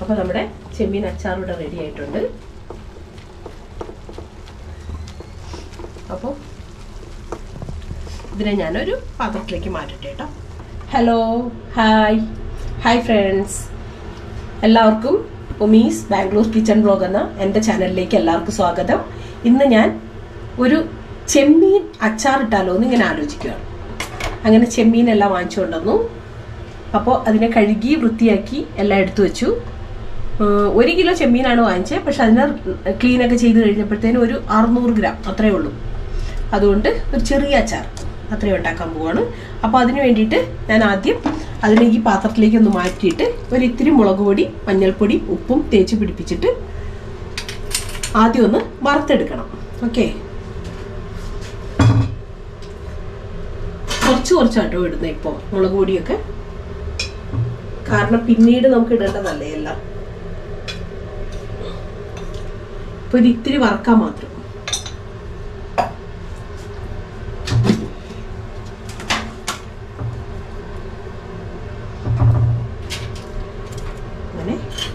അപ്പോൾ നമ്മുടെ ചെമ്മീൻ അച്ചാർ ഇവിടെ റെഡി ആയിട്ടുണ്ട് അപ്പോൾ ഇതിനെ ഞാനൊരു പാത്രത്തിലേക്ക് മാറ്റട്ടെ കേട്ടോ ഹലോ ഹായ് ഹായ് ഫ്രണ്ട്സ് എല്ലാവർക്കും ഉമീസ് ബാംഗ്ലൂർ കിച്ചൺ ബ്ലോഗ് എന്ന എൻ്റെ ചാനലിലേക്ക് എല്ലാവർക്കും സ്വാഗതം ഇന്ന് ഞാൻ ഒരു ചെമ്മീൻ അച്ചാറിട്ടാലോ എന്ന് ഇങ്ങനെ ആലോചിക്കുകയാണ് അങ്ങനെ ചെമ്മീനെല്ലാം വാങ്ങിച്ചു കൊണ്ടുവന്നു അപ്പോൾ അതിനെ കഴുകി വൃത്തിയാക്കി എല്ലാം എടുത്തു വെച്ചു ഏഹ് ഒരു കിലോ ചെമ്മീനാണ് വാങ്ങിച്ചത് പക്ഷെ അതിനെ ക്ലീനൊക്കെ ചെയ്ത് കഴിഞ്ഞപ്പോഴത്തേനും ഒരു അറുന്നൂറ് ഗ്രാം അത്രയേ ഉള്ളൂ അതുകൊണ്ട് ഒരു ചെറിയ അച്ചാർ അത്രയും ഉണ്ടാക്കാൻ പോവാണ് അപ്പോൾ അതിന് വേണ്ടിയിട്ട് ഞാൻ ആദ്യം അതിനെ ഈ പാത്രത്തിലേക്ക് ഒന്ന് മാറ്റിയിട്ട് ഒരു ഇത്തിരി മുളക് പൊടി മഞ്ഞൾപ്പൊടി ഉപ്പും തേച്ച് പിടിപ്പിച്ചിട്ട് ആദ്യം ഒന്ന് വറുത്തെടുക്കണം ഓക്കെ കുറച്ച് കുറച്ചാട്ടോ ഇടുന്നത് ഇപ്പോൾ മുളക് പൊടിയൊക്കെ കാരണം പിന്നീട് നമുക്ക് ഇടേണ്ടതല്ലേ എല്ലാം ഇപ്പൊ ഒരു ഇത്തിരി വറക്കാൻ മാത്രം അങ്ങനെ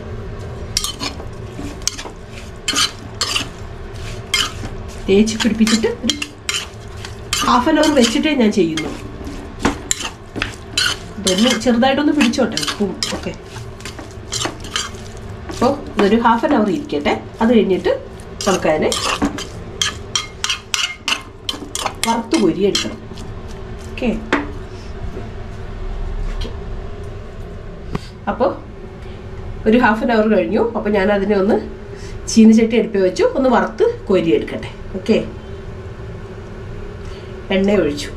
തേച്ച് പിടിപ്പിച്ചിട്ട് ഒരു ഹാഫ് ആൻ അവർ വെച്ചിട്ടേ ഞാൻ ചെയ്യുന്നു ഇതൊന്ന് ചെറുതായിട്ടൊന്ന് പിടിച്ചോട്ടെ ഉപ്പും ഒക്കെ അപ്പോൾ ഇതൊരു ഹാഫ് ആൻ അവർ ഇരിക്കട്ടെ അത് കഴിഞ്ഞിട്ട് നമുക്ക് അതിനെ വറുത്ത് പൊരിയെടുക്കണം ഓക്കെ അപ്പോൾ ഒരു ഹാഫ് ആൻ അവർ കഴിഞ്ഞു അപ്പോൾ ഞാൻ അതിനെ ഒന്ന് ചീനിച്ചട്ടി അടുപ്പി വെച്ചു ഒന്ന് വറുത്ത് കോരിയെടുക്കട്ടെ ഓക്കെ എണ്ണ ഒഴിച്ചു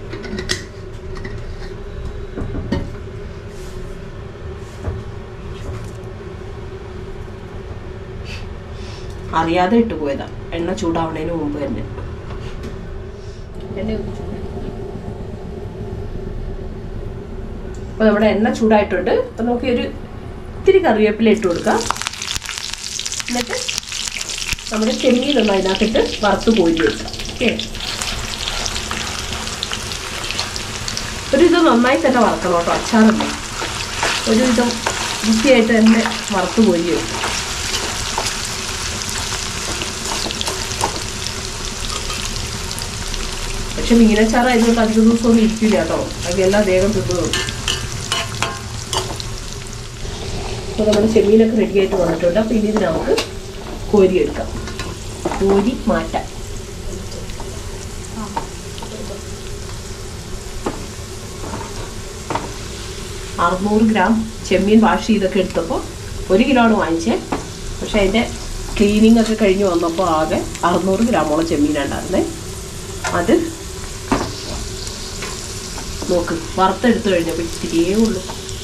അറിയാതെ ഇട്ട് പോയതാ എണ്ണ ചൂടാവണതിന് മുമ്പ് തന്നെ എണ്ണ ഒന്ന് ചൂടായി. അപ്പൊ നമ്മുടെ എണ്ണ ചൂടായിട്ടുണ്ട് അപ്പൊ നമുക്ക് ഒരു ഇത്തിരി കറിവേപ്പില ഇട്ട് കൊടുക്കാം എന്നിട്ട് നമ്മുടെ ചെമ്മീനൊന്ന് അതിനകത്തിട്ട് വറുത്ത് കോരി വെക്കാം ഓക്കെ ഒരു ഇത് നന്നായി തന്നെ വറക്കണം കേട്ടോ അച്ചാറല്ല ഒരു വിധം വൃത്തിയായിട്ട് തന്നെ വറുത്ത് കോരി വെക്കും പക്ഷെ മീനച്ചാറായതുകൊണ്ട് അധിക ദിവസമൊന്നും ഇരിക്കില്ല കേട്ടോ അതെല്ലാം വേഗം തിന്നു അപ്പോൾ നമ്മുടെ ചെമ്മീനൊക്കെ റെഡി ആയിട്ട് വന്നിട്ടുണ്ട് അപ്പോൾ ഇനി ഇത് നമുക്ക് കോരിയെടുക്കാം കോരി മാറ്റാം അറുന്നൂറ് ഗ്രാം ചെമ്മീൻ വാഷ് ചെയ്തൊക്കെ എടുത്തപ്പോൾ ഒരു കിലോ ആണ് വാങ്ങിച്ചത് പക്ഷേ അതിൻ്റെ ക്ലീനിങ് ഒക്കെ കഴിഞ്ഞ് വന്നപ്പോൾ ആകെ അറുന്നൂറ് ഗ്രാമോളം ചെമ്മീനുണ്ടായിരുന്നേ അത് നോക്ക് വറുത്തെടുത്ത് കഴിഞ്ഞപ്പോൾ ഇത്തിരിയേ ഉള്ളൂ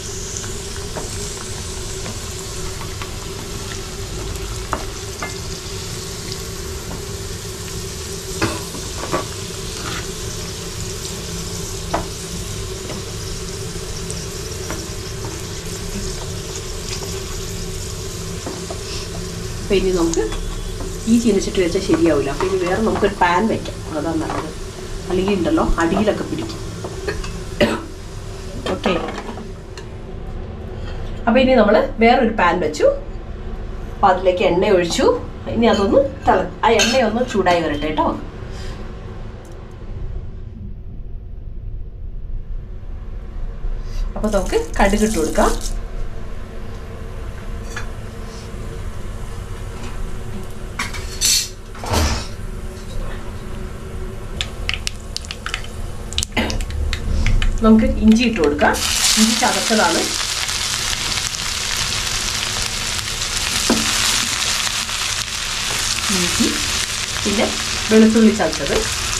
അപ്പം ഇനി നമുക്ക് ഈ ചീനച്ചിട്ട് വെച്ചാൽ ശരിയാവില്ല അപ്പം ഇനി വേറെ നമുക്കൊരു പാൻ വെക്കാം അതാണ് നല്ലത് അല്ലെങ്കിൽ ഉണ്ടല്ലോ അടിയിലൊക്കെ പിടിക്കും ഓക്കെ അപ്പം ഇനി നമ്മൾ വേറൊരു പാൻ വെച്ചു അപ്പം അതിലേക്ക് എണ്ണ ഒഴിച്ചു ഇനി അതൊന്ന് തള ആ എണ്ണയൊന്ന് ചൂടായി വരട്ടെ കേട്ടോ അപ്പോൾ നമുക്ക് കടുകിട്ട് കൊടുക്കാം നമുക്ക് ഇഞ്ചി ഇട്ട് കൊടുക്കാം ഇഞ്ചി ചതച്ചതാണ് ഇഞ്ചി പിന്നെ വെളുത്തുള്ളി ചതച്ചത്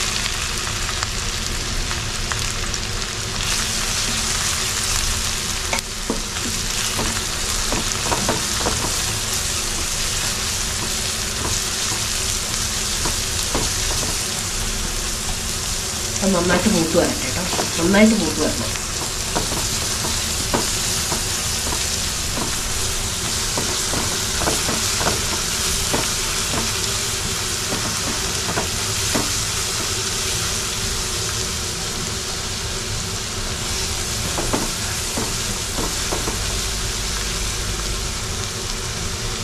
അത് നന്നായിട്ട് മൂത്ത് വരട്ടെ കേട്ടോ നന്നായിട്ട് മൂത്ത് വരണം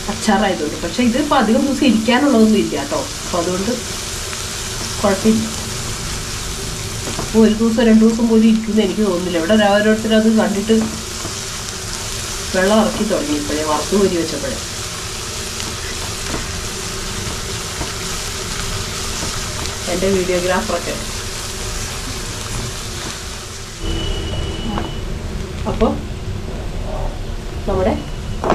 അച്ചാറായതുകൊണ്ട് പക്ഷെ ഇത് ഇപ്പം അധികം ദിവസം ഇരിക്കാനുള്ളതൊന്നും ഇല്ല കേട്ടോ അപ്പം അതുകൊണ്ട് കുഴപ്പമില്ല അപ്പോൾ ഒരു ദിവസം രണ്ട് ദിവസം പോലും ഇരിക്കുമെന്ന് എനിക്ക് തോന്നുന്നില്ല ഇവിടെ ഓരോരുത്തരും അത് കണ്ടിട്ട് വെള്ളം ഇറക്കി തുടങ്ങി ഇപ്പോഴേ വറുത്ത് കോരി വെച്ചപ്പോഴേ എൻ്റെ വീഡിയോഗ്രാഫറൊക്കെ അപ്പോൾ നമ്മുടെ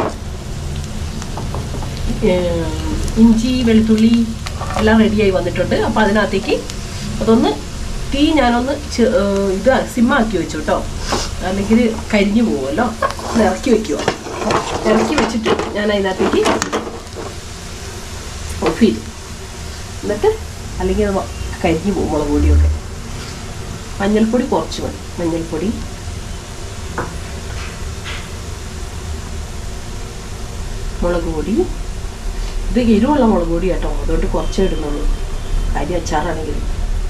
ഏം, ഇഞ്ചി വെളുത്തുള്ളി എല്ലാം റെഡിയായി വന്നിട്ടുണ്ട് അപ്പോൾ അതിനകത്തേക്ക് അതൊന്ന് തീ ഞാനൊന്ന് ചെ- ഏ, ഇത് സിമ്മാക്കി വെച്ചു കേട്ടോ അല്ലെങ്കിൽ കരിഞ്ഞു പോകുമല്ലോ ഒന്ന് ഇറക്കി വെക്കുക ഇറക്കി വെച്ചിട്ട് ഞാൻ അതിനകത്തേക്ക് ഓഫ് ചെയ്തു എന്നിട്ട് അല്ലെങ്കിൽ അത് വ- കരിഞ്ഞു പോകും മുളക് പൊടിയൊക്കെ മഞ്ഞൾപ്പൊടി കുറച്ച് മതി മഞ്ഞൾപ്പൊടി മുളക് പൊടി ഇത് എരിവുള്ള മുളക് പൊടി കേട്ടോ അതുകൊണ്ട് കുറച്ചേ ഇടുന്നുള്ളൂ കാര്യം അച്ചാറാണെങ്കിൽ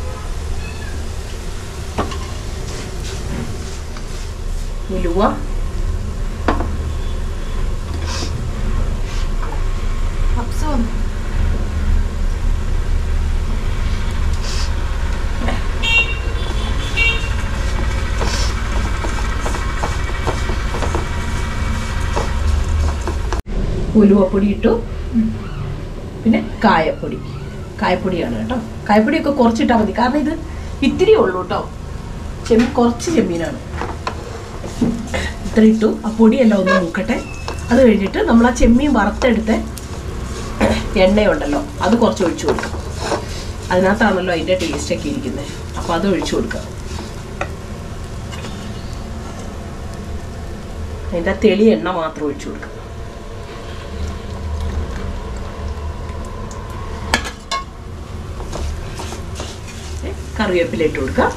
ഉലുവ പപ്സും ഉലുവപ്പൊടി ഇട്ടു പിന്നെ കായപ്പൊടി കായപ്പൊടിയാണ് കേട്ടോ കായപ്പൊടിയൊക്കെ കുറച്ചിട്ടാൽ മതി കാരണം ഇത് ഇത്തിരി ഉള്ളൂ കേട്ടോ ചെമ്മീൻ കുറച്ച് ചെമ്മീനാണ് ഇത്ര ഇട്ടു ആ പൊടിയെല്ലാം ഒന്ന് മൂക്കട്ടെ അത് കഴിഞ്ഞിട്ട് നമ്മൾ ആ ചെമ്മീൻ വറുത്തെടുത്ത എണ്ണയുണ്ടല്ലോ അത് കുറച്ച് ഒഴിച്ചു കൊടുക്കും അതിനകത്താണല്ലോ അതിൻ്റെ ടേസ്റ്റൊക്കെ ഇരിക്കുന്നത് അപ്പോൾ അത് ഒഴിച്ചു കൊടുക്കുക അതിൻ്റെ ആ തെളി എണ്ണ മാത്രം ഒഴിച്ചു കൊടുക്കുക ഏ, കറിവേപ്പില ഇട്ട് കൊടുക്കാം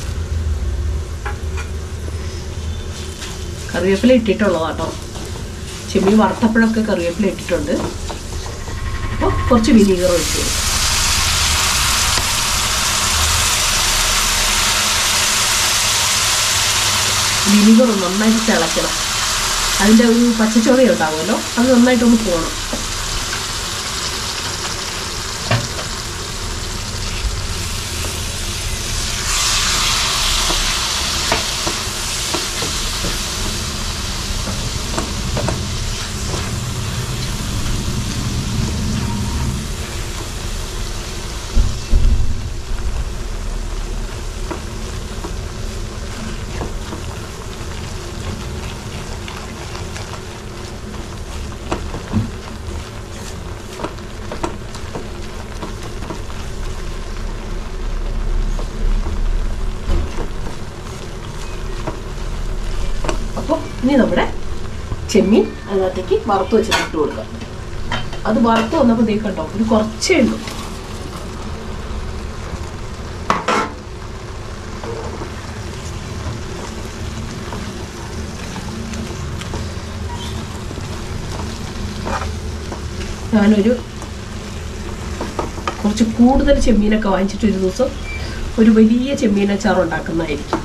കറിവേപ്പില ഇട്ടിട്ടുള്ളതാട്ടോ ചെമ്മീൻ വറുത്തപ്പോഴൊക്കെ കറിവേപ്പില ഇട്ടിട്ടുണ്ട് അപ്പോൾ കുറച്ച് വിനീഗർ ഒഴിച്ചു കൊടുക്കും വിനീഗർ നന്നായിട്ട് തിളയ്ക്കണം അതിൻ്റെ ഒരു പച്ചച്ചോറ ഉണ്ടാവുമല്ലോ അത് നന്നായിട്ടൊന്ന് പോകണം അപ്പോൾ ഇനി നമ്മുടെ ചെമ്മീൻ അതിനകത്തേക്ക് വറുത്ത് വെച്ച് ഇട്ട് കൊടുക്കാം അത് വറുത്ത് വന്നപ്പോൾ ദേ കണ്ടോ ഇത് കുറച്ചേ ഉള്ളൂ ഞാനൊരു കുറച്ച് കൂടുതൽ ചെമ്മീനൊക്കെ വാങ്ങിച്ചിട്ട് ഒരു ദിവസം ഒരു വലിയ ചെമ്മീൻ അച്ചാർ ഉണ്ടാക്കുന്നതായിരിക്കും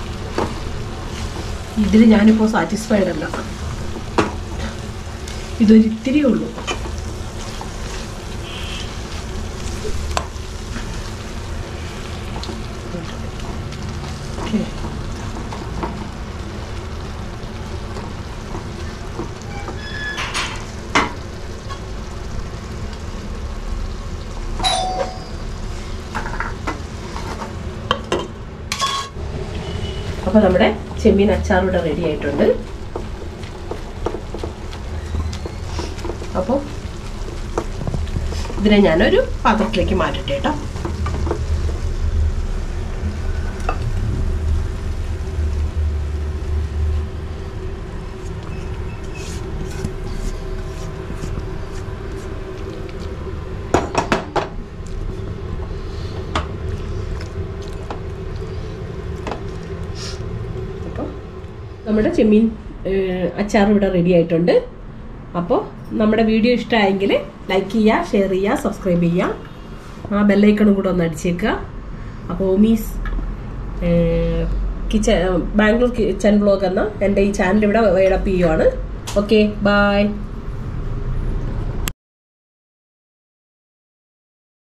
ഇതിൽ ഞാനിപ്പോൾ സാറ്റിസ്ഫൈഡ് അല്ല ഇതൊരു ഇത്തിരി ഉള്ളൂ Okay. അപ്പോൾ നമ്മുടെ ചെമ്മീൻ അച്ചാർ ഇവിടെ റെഡി ആയിട്ടുണ്ട് അപ്പോൾ ഇതിനെ ഞാനൊരു പാത്രത്തിലേക്ക് മാറ്റട്ടെ കേട്ടോ അപ്പോൾ നമ്മുടെ ചെമ്മീൻ ഏഹ്, അച്ചാർ ഇവിടെ റെഡി ആയിട്ടുണ്ട് അപ്പോൾ നമ്മുടെ വീഡിയോ ഇഷ്ടമായെങ്കിൽ ലൈക്ക് ചെയ്യുക ഷെയർ ചെയ്യുക സബ്സ്ക്രൈബ് ചെയ്യുക ആ ബെല്ലൈക്കണും കൂടെ ഒന്ന് അടിച്ചേക്കുക അപ്പോൾ Omi's kitchen Bangalore kitchen blog എന്ന എൻ്റെ ഈ ചാനൽ ഇവിടെ വൈഡപ്പ് ചെയ്യുവാണ് ഓക്കെ ബായ്